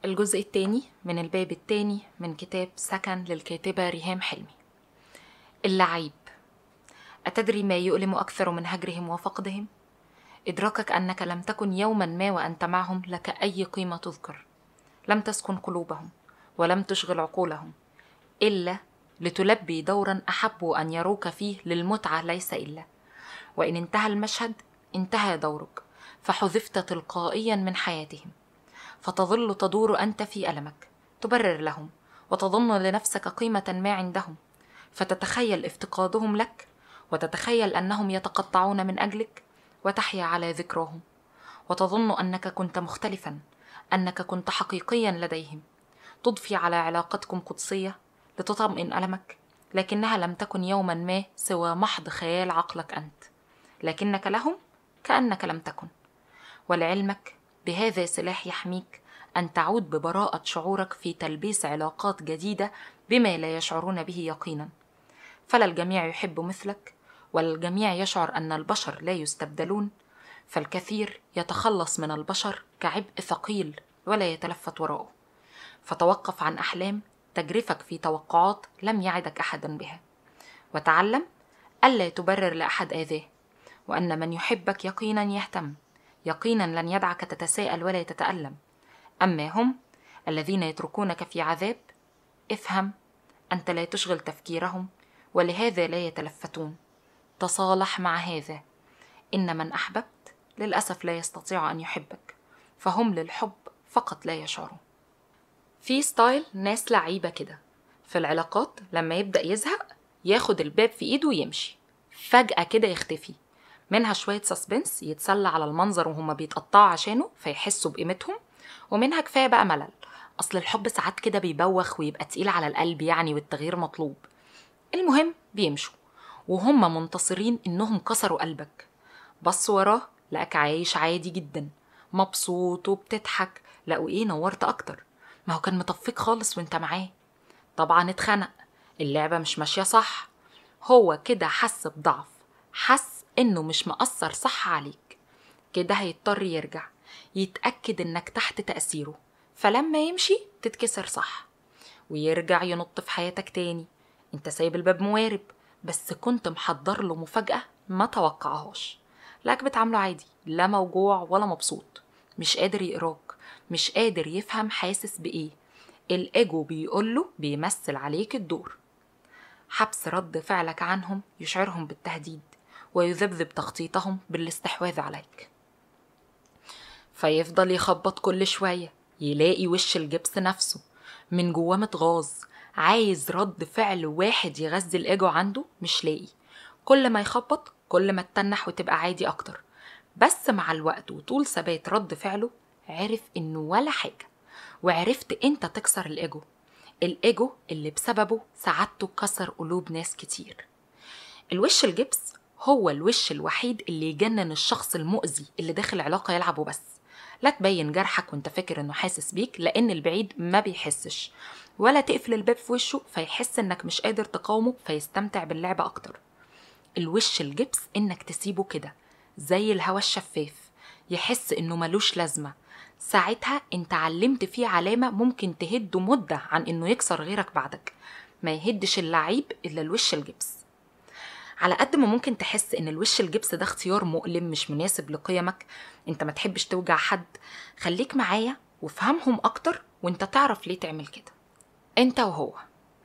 الجزء الثاني من الباب الثاني من كتاب سكن للكاتبة ريهام حلمي اللعيب أتدري ما يؤلم أكثر من هجرهم وفقدهم؟ إدراكك أنك لم تكن يوما ما وأنت معهم لك أي قيمة تذكر لم تسكن قلوبهم ولم تشغل عقولهم إلا لتلبي دورا أحبوا أن يروك فيه للمتعة ليس إلا وإن انتهى المشهد انتهى دورك فحذفت تلقائيا من حياتهم فتظل تدور أنت في ألمك تبرر لهم وتظن لنفسك قيمة ما عندهم فتتخيل افتقادهم لك وتتخيل أنهم يتقطعون من أجلك وتحيا على ذكراهم وتظن أنك كنت مختلفا أنك كنت حقيقيا لديهم تضفي على علاقتكم قدسية لتطمئن ألمك لكنها لم تكن يوما ما سوى محض خيال عقلك أنت لكنك لهم كأنك لم تكن ولعلمك بهذا سلاح يحميك أن تعود ببراءة شعورك في تلبيس علاقات جديدة بما لا يشعرون به يقينا فلا الجميع يحب مثلك ولا الجميع يشعر أن البشر لا يستبدلون فالكثير يتخلص من البشر كعبء ثقيل ولا يتلفت وراءه فتوقف عن أحلام تجرفك في توقعات لم يعدك أحدا بها وتعلم ألا تبرر لأحد آذاه وأن من يحبك يقينا يهتم يقينا لن يدعك تتساءل ولا تتألم أما هم الذين يتركونك في عذاب افهم أنت لا تشغل تفكيرهم ولهذا لا يتلفتون تصالح مع هذا إن من أحببت للأسف لا يستطيع أن يحبك فهم للحب فقط لا يشعرون في ستايل ناس لعيبة كده في العلاقات لما يبدأ يزهق ياخد الباب في إيده ويمشي فجأة كده يختفي منها شوية سسبنس يتسلى على المنظر وهما بيتقطعوا عشانه فيحسوا بقيمتهم ومنها كفاية بقى ملل أصل الحب ساعات كده بيبوخ ويبقى تقيل على القلب يعني والتغيير مطلوب المهم بيمشوا وهم منتصرين إنهم كسروا قلبك بص وراه لقاك عايش عادي جدا مبسوط وبتضحك لقوا إيه نورت أكتر ما هو كان مطفيك خالص وانت معاه طبعا اتخنق اللعبة مش ماشية صح هو كده حس بضعف حس انه مش مأثر صح عليك كده هيضطر يرجع يتأكد انك تحت تأثيره فلما يمشي تتكسر صح ويرجع ينط في حياتك تاني انت سايب الباب موارب بس كنت محضر له مفاجأة ما توقعهاش لك بتعامله عادي لا موجوع ولا مبسوط مش قادر يقراك مش قادر يفهم حاسس بإيه الإيجو بيقوله بيمثل عليك الدور حبس رد فعلك عنهم يشعرهم بالتهديد ويذبذب تخطيطهم بالاستحواذ عليك فيفضل يخبط كل شوية يلاقي وش الجبس نفسه من جواه متغاظ عايز رد فعل واحد يغذي الإيجو عنده مش لاقي كل ما يخبط كل ما تتنح وتبقى عادي أكتر بس مع الوقت وطول ثبات رد فعله عرف إنه ولا حاجة وعرفت إنت تكسر الإيجو الإيجو اللي بسببه سعادته كسر قلوب ناس كتير الوش الجبس هو الوش الوحيد اللي يجنن الشخص المؤذي اللي داخل علاقة يلعبه بس لا تبين جرحك وانت فاكر انه حاسس بيك لان البعيد ما بيحسش ولا تقفل الباب في وشه فيحس انك مش قادر تقاومه فيستمتع باللعبة اكتر الوش الجبس انك تسيبه كده زي الهوا الشفاف يحس انه ملوش لازمة ساعتها انت علمت فيه علامة ممكن تهده مدة عن انه يكسر غيرك بعدك ما يهدش اللعيب الا الوش الجبس على قد ما ممكن تحس ان الوش الجبس ده اختيار مؤلم مش مناسب لقيمك انت ما تحبش توجع حد خليك معايا وافهمهم اكتر وانت تعرف ليه تعمل كده انت وهو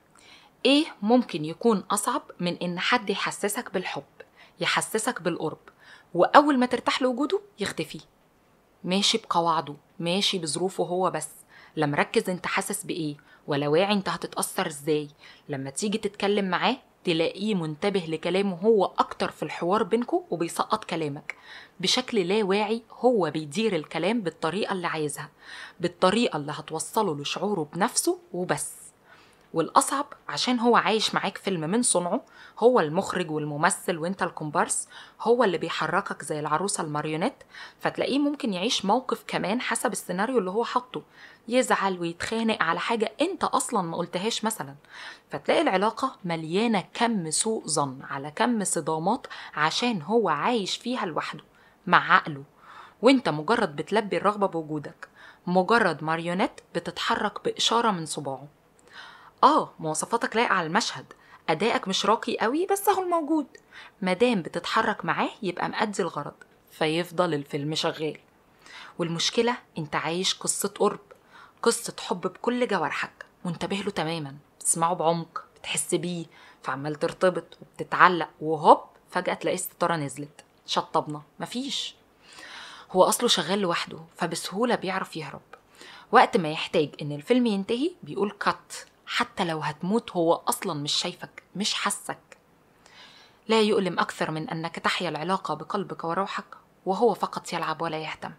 ايه ممكن يكون اصعب من ان حد يحسسك بالحب يحسسك بالقرب واول ما ترتاح لوجوده يختفي ماشي بقواعده ماشي بظروفه هو بس لا مركز انت حاسس بايه ولا واعي انت هتتأثر ازاي لما تيجي تتكلم معاه تلاقيه منتبه لكلامه هو أكتر في الحوار بينكو وبيسقط كلامك بشكل لا واعي هو بيدير الكلام بالطريقة اللي عايزها بالطريقة اللي هتوصله لشعوره بنفسه وبس والأصعب عشان هو عايش معاك فيلم من صنعه هو المخرج والممثل وانت الكومبارس هو اللي بيحركك زي العروسة الماريونيت فتلاقيه ممكن يعيش موقف كمان حسب السيناريو اللي هو حاطه يزعل ويتخانق على حاجة انت اصلا ما قلتهاش مثلا فتلاقي العلاقة مليانة كم سوء ظن على كم صدامات عشان هو عايش فيها لوحده مع عقله وانت مجرد بتلبي الرغبة بوجودك مجرد ماريونيت بتتحرك بإشارة من صباعه آه مواصفاتك لايقة على المشهد أدائك مش راقي قوي بس أهو الموجود مادام بتتحرك معاه يبقى مأدي الغرض فيفضل الفيلم شغال والمشكلة انت عايش قصة قرب قصة حب بكل جوارحك منتبه له تماما بتسمعه بعمق بتحس بيه فعمال ترتبط وبتتعلق وهوب فجأة تلاقي الستارة نزلت شطبنا مفيش هو أصله شغال لوحده فبسهولة بيعرف يهرب وقت ما يحتاج إن الفيلم ينتهي بيقول كات حتى لو هتموت هو أصلا مش شايفك مش حسك لا يؤلم أكثر من أنك تحيا العلاقة بقلبك وروحك وهو فقط يلعب ولا يهتم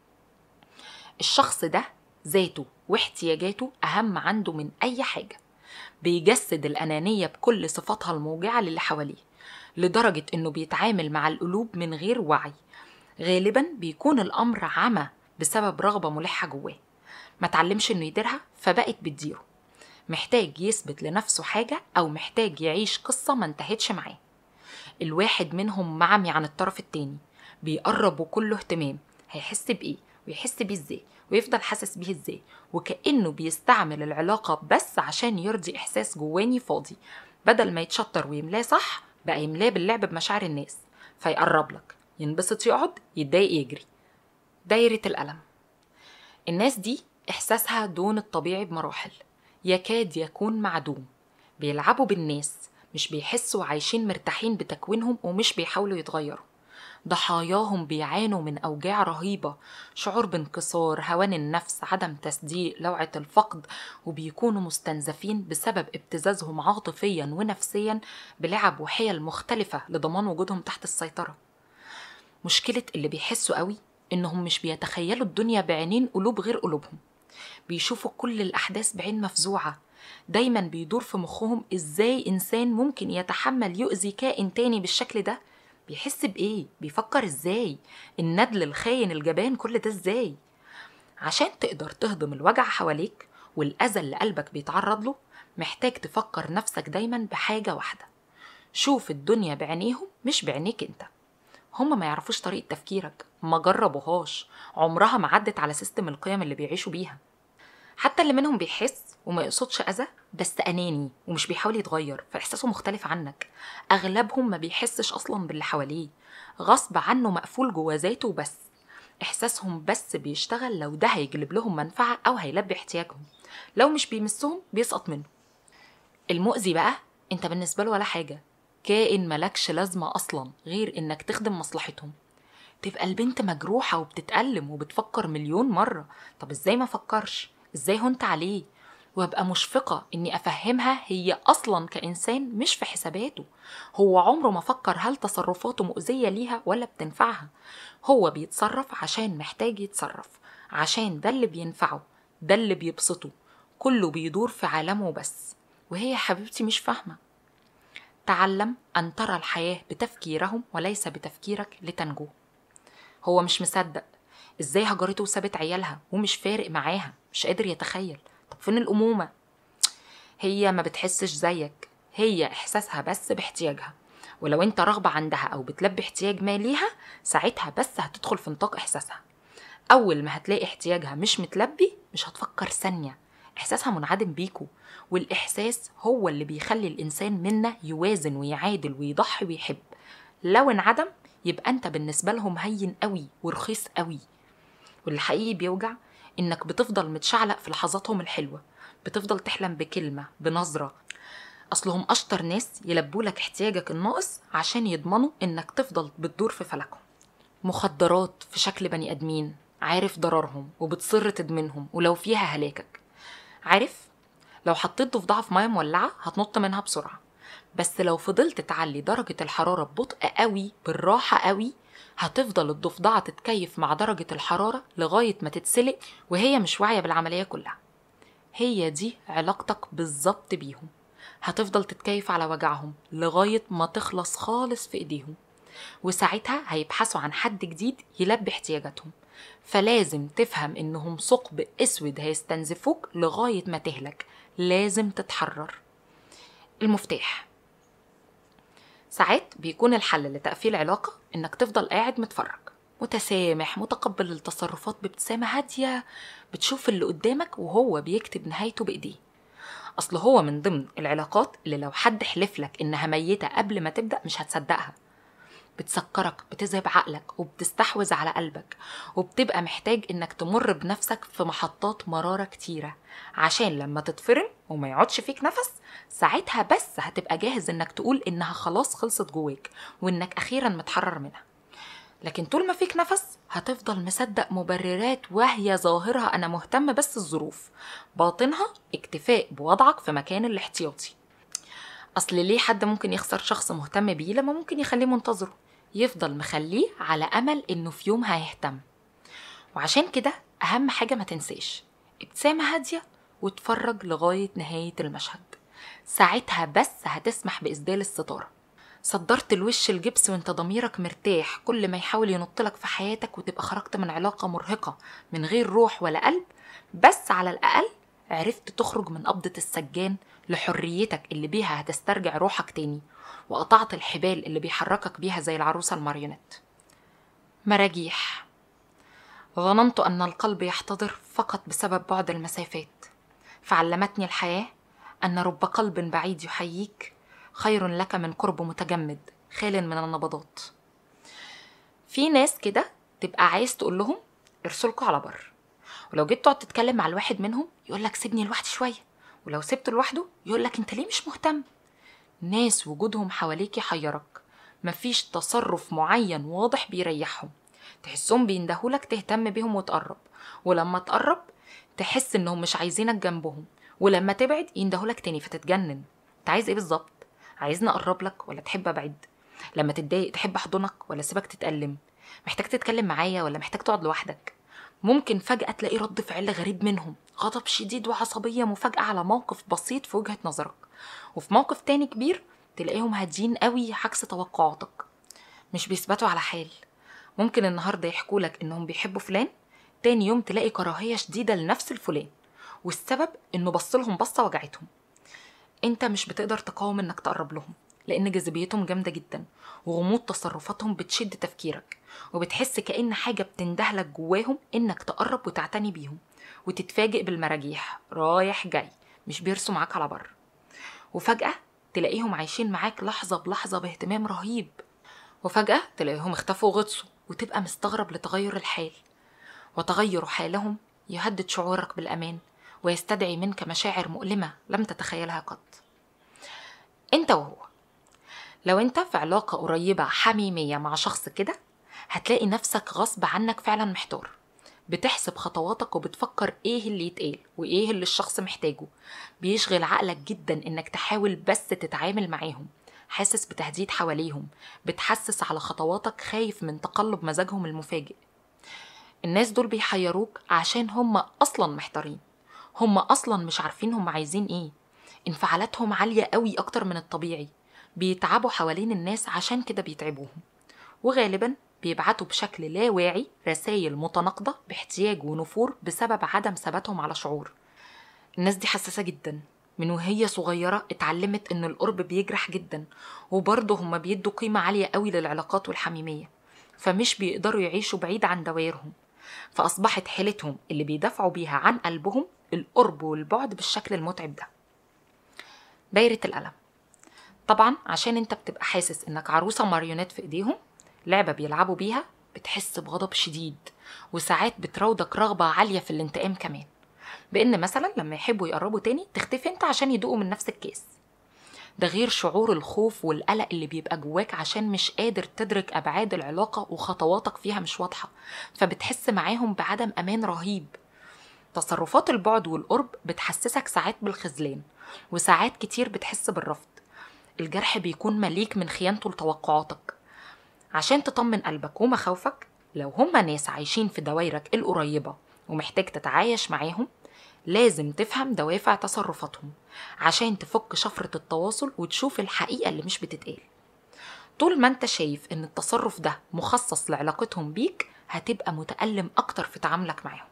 الشخص ده ذاته واحتياجاته أهم عنده من أي حاجة بيجسد الأنانية بكل صفاتها الموجعة للي حواليه لدرجة إنه بيتعامل مع القلوب من غير وعي غالبا بيكون الأمر عمى بسبب رغبة ملحة جواه ما تعلمش إنه يديرها فبقت بتديره محتاج يثبت لنفسه حاجة أو محتاج يعيش قصة ما انتهتش معاه الواحد منهم معمي عن الطرف التاني بيقرب وكله اهتمام هيحس بإيه ويحس بيه ازاي ويفضل حاسس بيه ازاي وكأنه بيستعمل العلاقة بس عشان يرضي إحساس جواني فاضي بدل ما يتشطر ويملاه صح بقى يملاه باللعب بمشاعر الناس فيقرب لك ينبسط يقعد يتضايق يجري دايرة الألم الناس دي إحساسها دون الطبيعي بمراحل يكاد يكون معدوم بيلعبوا بالناس مش بيحسوا عايشين مرتاحين بتكوينهم ومش بيحاولوا يتغيروا ضحاياهم بيعانوا من أوجاع رهيبة شعور بانكسار هوان النفس عدم تصديق لوعة الفقد وبيكونوا مستنزفين بسبب ابتزازهم عاطفيا ونفسيا بلعب وحيل مختلفة لضمان وجودهم تحت السيطرة مشكلة اللي بيحسوا قوي إنهم مش بيتخيلوا الدنيا بعينين قلوب غير قلوبهم بيشوفوا كل الأحداث بعين مفزوعة دايما بيدور في مخهم إزاي إنسان ممكن يتحمل يؤذي كائن تاني بالشكل ده بيحس بإيه؟ بيفكر إزاي؟ الندل الخاين الجبان كل ده إزاي؟ عشان تقدر تهضم الوجع حواليك والأذى اللي قلبك بيتعرض له محتاج تفكر نفسك دايما بحاجة واحدة شوف الدنيا بعينيهم مش بعينيك انت هما ما يعرفوش طريقة تفكيرك ما جربوهاش عمرها ما عدت على سيستم القيم اللي بيعيشوا بيها حتى اللي منهم بيحس وما يقصدش أذى بس أناني ومش بيحاول يتغير فإحساسه مختلف عنك أغلبهم ما بيحسش أصلا باللي حواليه غصب عنه مقفول جوا ذاته بس إحساسهم بس بيشتغل لو ده هيجلب لهم منفعة أو هيلبي احتياجهم لو مش بيمسهم بيسقط منه المؤذي بقى انت بالنسبة له ولا حاجة كائن ملكش لازمة أصلا غير إنك تخدم مصلحتهم تبقى البنت مجروحة وبتتألم وبتفكر مليون مرة طب إزاي ما فكرش إزاي هنت عليه وابقى مشفقة إني أفهمها هي أصلا كإنسان مش في حساباته هو عمره ما فكر هل تصرفاته مؤذية ليها ولا بتنفعها هو بيتصرف عشان محتاج يتصرف عشان ده اللي بينفعه ده اللي بيبسطه كله بيدور في عالمه بس وهي حبيبتي مش فاهمة تعلم أن ترى الحياة بتفكيرهم وليس بتفكيرك لتنجو هو مش مصدق ازاي هجرته وسابت عيالها ومش فارق معاها مش قادر يتخيل طب فين الأمومة هي ما بتحسش زيك هي إحساسها بس باحتياجها ولو انت رغبة عندها أو بتلبي احتياج ما ليها ساعتها بس هتدخل في نطاق إحساسها أول ما هتلاقي احتياجها مش متلبي مش هتفكر ثانية إحساسها منعدم بيكو والإحساس هو اللي بيخلي الإنسان منا يوازن ويعادل ويضحي ويحب لو انعدم يبقى أنت بالنسبة لهم هين قوي ورخيص قوي والحقيقي بيوجع إنك بتفضل متشعلق في لحظاتهم الحلوة بتفضل تحلم بكلمة بنظرة أصلهم أشطر ناس يلبولك احتياجك الناقص عشان يضمنوا إنك تفضل بتدور في فلكهم مخدرات في شكل بني آدمين عارف ضررهم وبتصر تدمنهم ولو فيها هلاكك عارف لو حطيت ضفدعة في مية مولعة هتنط منها بسرعة بس لو فضلت تعلي درجة الحرارة ببطء قوي بالراحة قوي هتفضل الضفدعة تتكيف مع درجة الحرارة لغاية ما تتسلق وهي مش واعية بالعملية كلها هي دي علاقتك بالظبط بيهم هتفضل تتكيف على وجعهم لغاية ما تخلص خالص في ايديهم وساعتها هيبحثوا عن حد جديد يلبي احتياجاتهم فلازم تفهم انهم ثقب اسود هيستنزفوك لغاية ما تهلك لازم تتحرر المفتاح ساعات بيكون الحل لتقفيل علاقة إنك تفضل قاعد متفرج متسامح متقبل للتصرفات بابتسامة هادية بتشوف اللي قدامك وهو بيكتب نهايته بإيديه أصل هو من ضمن العلاقات اللي لو حد حلف لك إنها ميتة قبل ما تبدأ مش هتصدقها بتسكرك بتذهب عقلك وبتستحوذ على قلبك وبتبقى محتاج انك تمر بنفسك في محطات مرارة كتيرة عشان لما تتفرم وما يقعدش فيك نفس ساعتها بس هتبقى جاهز انك تقول انها خلاص خلصت جواك وانك اخيرا متحرر منها لكن طول ما فيك نفس هتفضل مصدق مبررات وهي ظاهرها انا مهتم بس الظروف باطنها اكتفاء بوضعك في مكان الاحتياطي اصل ليه حد ممكن يخسر شخص مهتم بيه لما ممكن يخليه منتظره يفضل مخليه على امل انه في يوم هيهتم وعشان كده اهم حاجه ما تنساش ابتسامه هاديه واتفرج لغايه نهايه المشهد ساعتها بس هتسمح باسدال الستاره صدرت الوش الجبس وانت ضميرك مرتاح كل ما يحاول ينطلك في حياتك وتبقى خرجت من علاقه مرهقه من غير روح ولا قلب بس على الاقل عرفت تخرج من قبضة السجان لحريتك اللي بيها هتسترجع روحك تاني وقطعت الحبال اللي بيحركك بيها زي العروسة الماريونيت مراجيح ظننت أن القلب يحتضر فقط بسبب بعد المسافات فعلمتني الحياة أن رب قلب بعيد يحييك خير لك من قرب متجمد خال من النبضات في ناس كده تبقى عايز تقول لهم ارسلكوا على بر ولو جيت تقعد تتكلم مع الواحد منهم يقول لك سيبني لوحدي شويه ولو سبته لوحده يقول لك انت ليه مش مهتم ناس وجودهم حواليك يحيرك مفيش تصرف معين واضح بيريحهم تحسهم بيندهولك تهتم بيهم وتقرب ولما تقرب تحس انهم مش عايزينك جنبهم ولما تبعد يندهولك تاني فتتجنن انت عايز ايه بالظبط عايزني اقرب لك ولا تحب ابعد لما تتضايق تحب احضنك ولا سيبك تتألم محتاج تتكلم معايا ولا محتاج تقعد لوحدك ممكن فجأة تلاقي رد فعل غريب منهم غضب شديد وعصبية مفاجأة على موقف بسيط في وجهة نظرك وفي موقف تاني كبير تلاقيهم هاديين قوي عكس توقعاتك مش بيثبتوا على حال ممكن النهاردة يحكولك إنهم بيحبوا فلان تاني يوم تلاقي كراهية شديدة لنفس الفلان والسبب إنه بصلهم بصة وجعتهم انت مش بتقدر تقاوم انك تقرب لهم لان جاذبيتهم جامده جدا وغموض تصرفاتهم بتشد تفكيرك وبتحس كأن حاجة بتندهلك جواهم إنك تقرب وتعتني بيهم وتتفاجئ بالمراجيح رايح جاي مش بيرسوا معاك على بر وفجأة تلاقيهم عايشين معاك لحظة بلحظة باهتمام رهيب وفجأة تلاقيهم اختفوا وغطسوا وتبقى مستغرب لتغير الحال وتغير حالهم يهدد شعورك بالأمان ويستدعي منك مشاعر مؤلمة لم تتخيلها قط انت وهو لو انت في علاقة قريبة حميمية مع شخص كده هتلاقي نفسك غصب عنك فعلا محتار بتحسب خطواتك وبتفكر ايه اللي يتقال وايه اللي الشخص محتاجه بيشغل عقلك جدا انك تحاول بس تتعامل معاهم حاسس بتهديد حواليهم بتحسس على خطواتك خايف من تقلب مزاجهم المفاجئ الناس دول بيحيروك عشان هم اصلا محتارين هم اصلا مش عارفين هم عايزين ايه انفعالاتهم عالية قوي اكتر من الطبيعي بيتعبوا حوالين الناس عشان كده بيتعبوهم وغالبا بيبعتوا بشكل لا واعي رسائل متناقضة باحتياج ونفور بسبب عدم ثباتهم على شعور الناس دي حساسة جدا من وهي صغيرة اتعلمت ان القرب بيجرح جدا وبرضه هما بيدوا قيمة عالية قوي للعلاقات والحميمية فمش بيقدروا يعيشوا بعيد عن دوائرهم فأصبحت حيلتهم اللي بيدافعوا بيها عن قلبهم القرب والبعد بالشكل المتعب ده دايرة الألم طبعا عشان انت بتبقى حاسس انك عروسة ماريونيت في ايديهم لعبة بيلعبوا بيها بتحس بغضب شديد وساعات بتراودك رغبة عالية في الانتقام كمان بإن مثلا لما يحبوا يقربوا تاني تختفي انت عشان يدوقوا من نفس الكاس ده غير شعور الخوف والقلق اللي بيبقى جواك عشان مش قادر تدرك أبعاد العلاقة وخطواتك فيها مش واضحة فبتحس معاهم بعدم أمان رهيب تصرفات البعد والقرب بتحسسك ساعات بالخذلان وساعات كتير بتحس بالرفض الجرح بيكون مليك من خيانته لتوقعاتك عشان تطمن قلبك ومخاوفك لو هما ناس عايشين في دوايرك القريبة ومحتاج تتعايش معاهم لازم تفهم دوافع تصرفاتهم عشان تفك شفرة التواصل وتشوف الحقيقة اللي مش بتتقال طول ما انت شايف ان التصرف ده مخصص لعلاقتهم بيك هتبقى متألم أكتر في تعاملك معاهم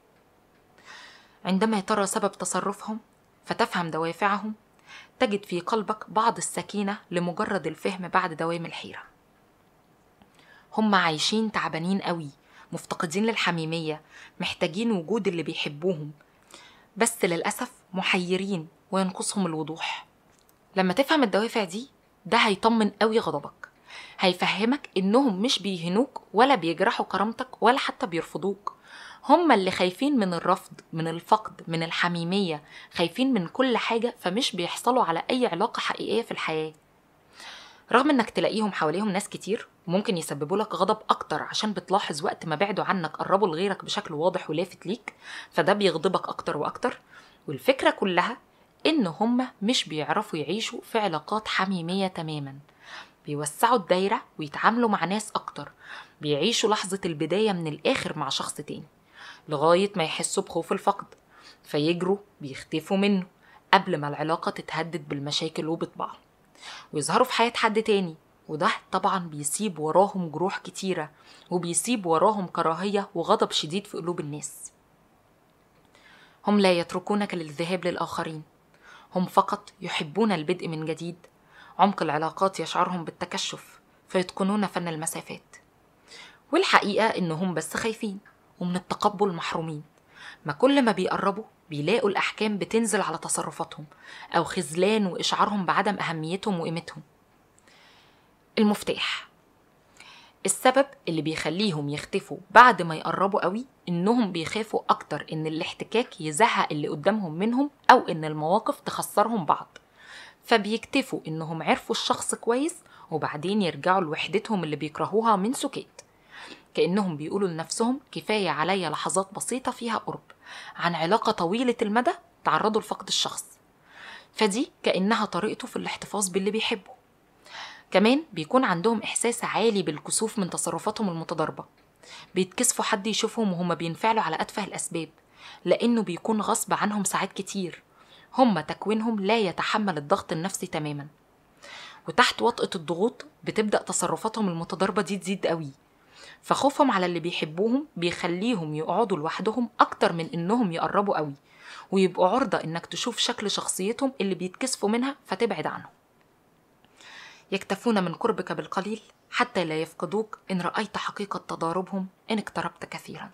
عندما ترى سبب تصرفهم فتفهم دوافعهم تجد في قلبك بعض السكينة لمجرد الفهم بعد دوام الحيرة هم عايشين تعبانين قوي مفتقدين للحميمية محتاجين وجود اللي بيحبوهم بس للأسف محيرين وينقصهم الوضوح لما تفهم الدوافع دي ده هيطمن قوي غضبك هيفهمك إنهم مش بيهنوك ولا بيجرحوا كرامتك ولا حتى بيرفضوك هم اللي خايفين من الرفض من الفقد من الحميمية خايفين من كل حاجة فمش بيحصلوا على أي علاقة حقيقية في الحياة رغم انك تلاقيهم حواليهم ناس كتير ممكن يسببوا لك غضب اكتر عشان بتلاحظ وقت ما بعدوا عنك قربوا لغيرك بشكل واضح ولافت ليك فده بيغضبك اكتر واكتر والفكرة كلها ان هما مش بيعرفوا يعيشوا في علاقات حميمية تماما بيوسعوا الدايرة ويتعاملوا مع ناس اكتر بيعيشوا لحظة البداية من الاخر مع شخص تاني لغاية ما يحسوا بخوف الفقد فيجروا بيختفوا منه قبل ما العلاقة تتهدد بالمشاكل وبطباعهم ويظهروا في حياة حد تاني وده طبعا بيسيب وراهم جروح كتيرة وبيسيب وراهم كراهية وغضب شديد في قلوب الناس هم لا يتركونك للذهاب للآخرين هم فقط يحبون البدء من جديد عمق العلاقات يشعرهم بالتكشف فيتقنون فن المسافات والحقيقة إنهم بس خايفين ومن التقبل محرومين ما كل ما بيقربوا بيلاقوا الأحكام بتنزل على تصرفاتهم أو خذلان وإشعارهم بعدم أهميتهم وقيمتهم المفتاح السبب اللي بيخليهم يختفوا بعد ما يقربوا قوي إنهم بيخافوا أكتر إن الاحتكاك يزهق اللي قدامهم منهم أو إن المواقف تخسرهم بعض فبيكتفوا إنهم عرفوا الشخص كويس وبعدين يرجعوا لوحدتهم اللي بيكرهوها من سكات كأنهم بيقولوا لنفسهم كفاية عليا لحظات بسيطة فيها قرب عن علاقة طويلة المدى تعرضوا لفقد الشخص فدي كأنها طريقته في الاحتفاظ باللي بيحبه كمان بيكون عندهم إحساس عالي بالكسوف من تصرفاتهم المتضاربة بيتكسفوا حد يشوفهم وهم بينفعلوا على أتفه الأسباب لأنه بيكون غصب عنهم ساعات كتير هم تكوينهم لا يتحمل الضغط النفسي تماما وتحت وطأة الضغوط بتبدأ تصرفاتهم المتضاربة دي تزيد قوي فخوفهم على اللي بيحبوهم بيخليهم يقعدوا لوحدهم أكتر من إنهم يقربوا قوي ويبقوا عرضة إنك تشوف شكل شخصيتهم اللي بيتكسفوا منها فتبعد عنهم يكتفون من قربك بالقليل حتى لا يفقدوك إن رأيت حقيقة تضاربهم إن اقتربت كثيرا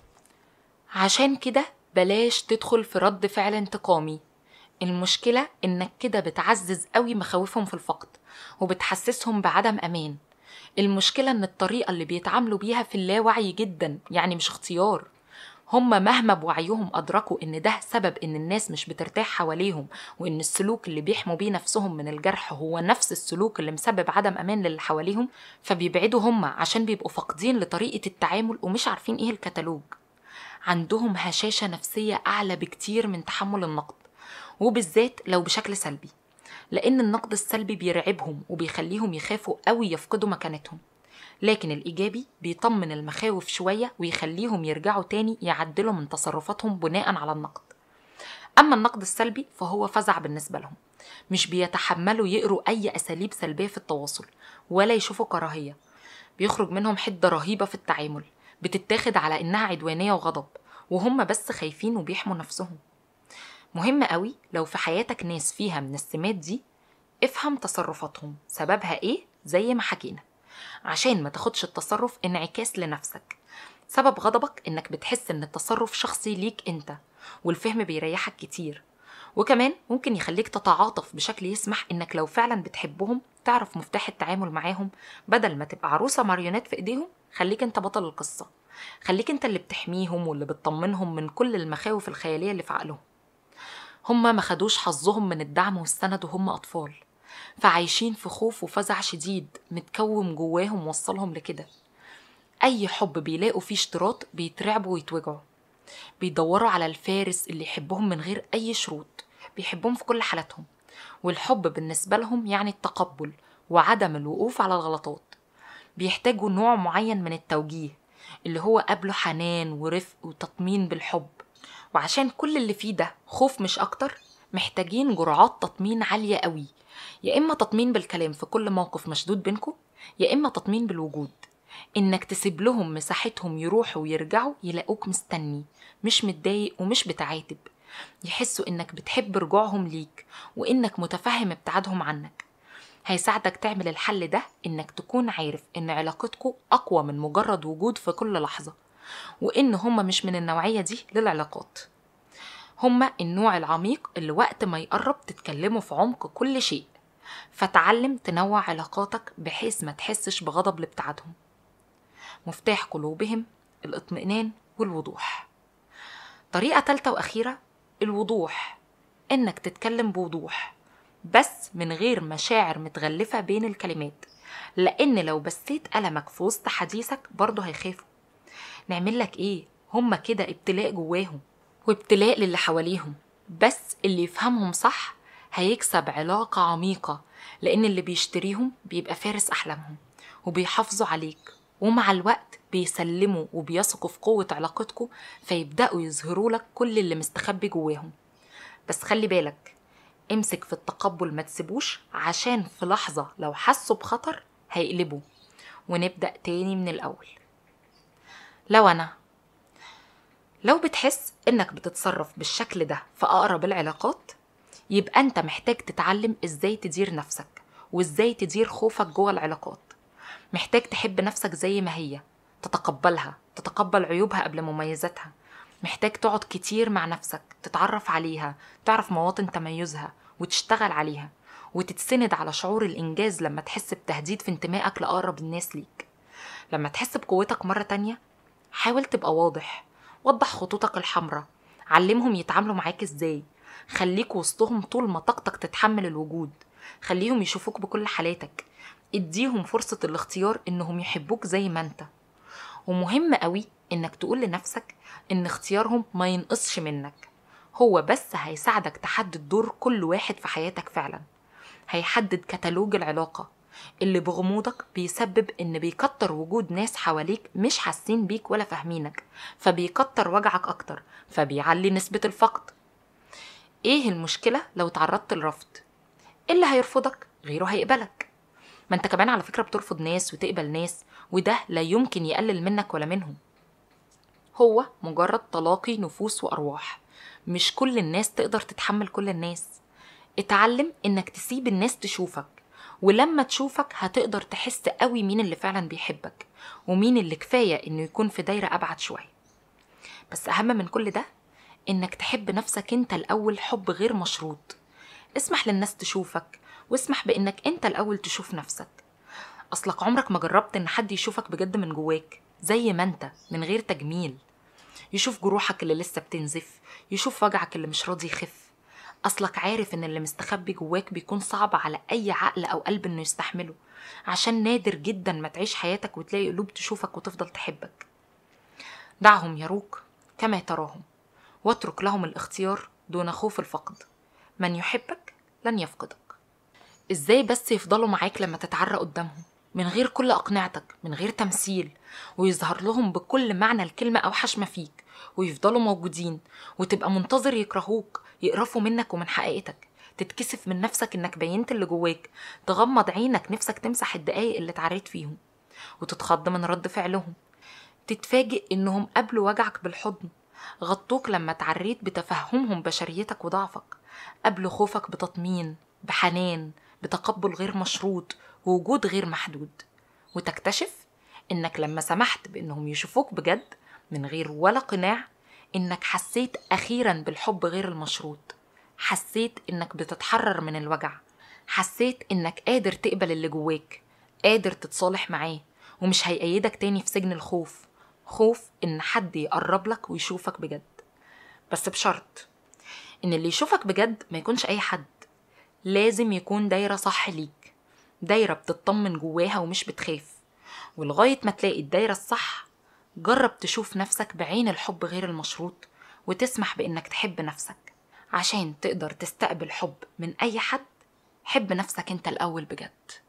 عشان كده بلاش تدخل في رد فعل انتقامي المشكلة إنك كده بتعزز قوي مخاوفهم في الفقد وبتحسسهم بعدم أمان المشكلة إن الطريقة اللي بيتعاملوا بيها في اللاوعي جدا يعني مش اختيار هم مهما بوعيهم أدركوا إن ده سبب إن الناس مش بترتاح حواليهم وإن السلوك اللي بيحموا بيه نفسهم من الجرح هو نفس السلوك اللي مسبب عدم أمان للي حواليهم فبيبعدوا هم عشان بيبقوا فاقدين لطريقة التعامل ومش عارفين إيه الكتالوج عندهم هشاشة نفسية أعلى بكتير من تحمل النقد وبالذات لو بشكل سلبي لأن النقد السلبي بيرعبهم وبيخليهم يخافوا قوي يفقدوا مكانتهم لكن الإيجابي بيطمن المخاوف شوية ويخليهم يرجعوا تاني يعدلوا من تصرفاتهم بناء على النقد أما النقد السلبي فهو فزع بالنسبة لهم مش بيتحملوا يقروا أي أساليب سلبية في التواصل ولا يشوفوا كراهية بيخرج منهم حدة رهيبة في التعامل بتتاخد على إنها عدوانية وغضب وهم بس خايفين وبيحموا نفسهم مهم قوي لو في حياتك ناس فيها من السمات دي افهم تصرفاتهم سببها ايه زي ما حكينا عشان ما تاخدش التصرف انعكاس لنفسك سبب غضبك انك بتحس ان التصرف شخصي ليك انت والفهم بيريحك كتير وكمان ممكن يخليك تتعاطف بشكل يسمح انك لو فعلا بتحبهم تعرف مفتاح التعامل معاهم بدل ما تبقى عروسة ماريونات في ايديهم خليك انت بطل القصة خليك انت اللي بتحميهم واللي بتطمنهم من كل المخاوف الخيالية اللي في عقلهم هما ما خدوش حظهم من الدعم والسند وهم أطفال فعايشين في خوف وفزع شديد متكوم جواهم وصلهم لكده أي حب بيلاقوا فيه اشتراط بيترعبوا ويتوجعوا بيدوروا على الفارس اللي يحبهم من غير أي شروط بيحبهم في كل حالاتهم والحب بالنسبة لهم يعني التقبل وعدم الوقوف على الغلطات بيحتاجوا نوع معين من التوجيه اللي هو قبله حنان ورفق وتطمين بالحب وعشان كل اللي فيه ده خوف مش أكتر محتاجين جرعات تطمين عالية قوي يا إما تطمين بالكلام في كل موقف مشدود بينكم يا إما تطمين بالوجود إنك تسيب لهم مساحتهم يروحوا ويرجعوا يلاقوك مستني مش متضايق ومش بتعاتب يحسوا إنك بتحب رجوعهم ليك وإنك متفهم ابتعادهم عنك هيساعدك تعمل الحل ده إنك تكون عارف إن علاقتكم أقوى من مجرد وجود في كل لحظة وإن هما مش من النوعية دي للعلاقات هما النوع العميق اللي وقت ما يقرب تتكلموا في عمق كل شيء فتعلم تنوع علاقاتك بحيث ما تحسش بغضب لابتعادهم مفتاح قلوبهم الاطمئنان والوضوح طريقة تالتة وأخيرة الوضوح إنك تتكلم بوضوح بس من غير مشاعر متغلفة بين الكلمات لأن لو بسيت ألمك في وسط حديثك برضه هيخافوا نعمل لك إيه هما كده ابتلاء جواهم وابتلاء للي حواليهم بس اللي يفهمهم صح هيكسب علاقة عميقة لأن اللي بيشتريهم بيبقى فارس أحلامهم وبيحافظوا عليك ومع الوقت بيسلموا وبيثقوا في قوة علاقتكم فيبدأوا يظهروا لك كل اللي مستخبي جواهم بس خلي بالك امسك في التقبل ما تسيبوش عشان في لحظة لو حسوا بخطر هيقلبوا ونبدأ تاني من الأول لو أنا لو بتحس إنك بتتصرف بالشكل ده في أقرب العلاقات يبقى أنت محتاج تتعلم إزاي تدير نفسك وإزاي تدير خوفك جوه العلاقات محتاج تحب نفسك زي ما هي تتقبلها تتقبل عيوبها قبل مميزاتها محتاج تقعد كتير مع نفسك تتعرف عليها تعرف مواطن تميزها وتشتغل عليها وتتسند على شعور الإنجاز لما تحس بتهديد في انتمائك لأقرب الناس ليك لما تحس بقوتك مرة تانية حاول تبقى واضح وضح خطوطك الحمراء علمهم يتعاملوا معاك ازاي خليك وسطهم طول ما طاقتك تتحمل الوجود خليهم يشوفوك بكل حالاتك اديهم فرصة الاختيار انهم يحبوك زي ما انت ومهم قوي انك تقول لنفسك ان اختيارهم ما ينقصش منك هو بس هيساعدك تحدد دور كل واحد في حياتك فعلا هيحدد كتالوج العلاقة اللي بغموضك بيسبب ان بيكتر وجود ناس حواليك مش حاسين بيك ولا فاهمينك فبيكتر وجعك اكتر فبيعلي نسبة الفقد ايه المشكلة لو تعرضت للرفض اللي هيرفضك غيره هيقبلك ما انت كمان على فكرة بترفض ناس وتقبل ناس وده لا يمكن يقلل منك ولا منهم هو مجرد تلاقي نفوس وأرواح مش كل الناس تقدر تتحمل كل الناس اتعلم انك تسيب الناس تشوفك ولما تشوفك هتقدر تحس قوي مين اللي فعلا بيحبك ومين اللي كفاية انه يكون في دايرة ابعد شوية بس اهم من كل ده انك تحب نفسك انت الاول حب غير مشروط اسمح للناس تشوفك واسمح بانك انت الاول تشوف نفسك اصلك عمرك ما جربت ان حد يشوفك بجد من جواك زي ما انت من غير تجميل يشوف جروحك اللي لسه بتنزف يشوف وجعك اللي مش راضي يخف اصلك عارف ان اللي مستخبي جواك بيكون صعب على اي عقل او قلب انه يستحمله عشان نادر جدا ما تعيش حياتك وتلاقي قلوب تشوفك وتفضل تحبك دعهم يروك كما تراهم واترك لهم الاختيار دون خوف الفقد من يحبك لن يفقدك ازاي بس يفضلوا معاك لما تتعرى قدامهم من غير كل أقنعتك من غير تمثيل ويظهر لهم بكل معنى الكلمة أوحش ما فيك ويفضلوا موجودين وتبقى منتظر يكرهوك يقرفوا منك ومن حقيقتك تتكسف من نفسك انك بينت اللي جواك تغمض عينك نفسك تمسح الدقايق اللي اتعريت فيهم وتتخض من رد فعلهم تتفاجئ انهم قبلوا وجعك بالحضن غطوك لما اتعريت بتفهمهم بشريتك وضعفك قبلوا خوفك بتطمين بحنان بتقبل غير مشروط ووجود غير محدود وتكتشف انك لما سمحت بانهم يشوفوك بجد من غير ولا قناع انك حسيت اخيرا بالحب غير المشروط حسيت انك بتتحرر من الوجع حسيت انك قادر تقبل اللي جواك قادر تتصالح معاه ومش هيقيدك تاني في سجن الخوف خوف ان حد يقرب لك ويشوفك بجد بس بشرط ان اللي يشوفك بجد ما يكونش اي حد لازم يكون دايرة صح ليك دايرة بتطمن جواها ومش بتخاف ولغاية ما تلاقي الدايرة الصح جرب تشوف نفسك بعين الحب غير المشروط وتسمح بإنك تحب نفسك عشان تقدر تستقبل حب من أي حد حب نفسك أنت الأول بجد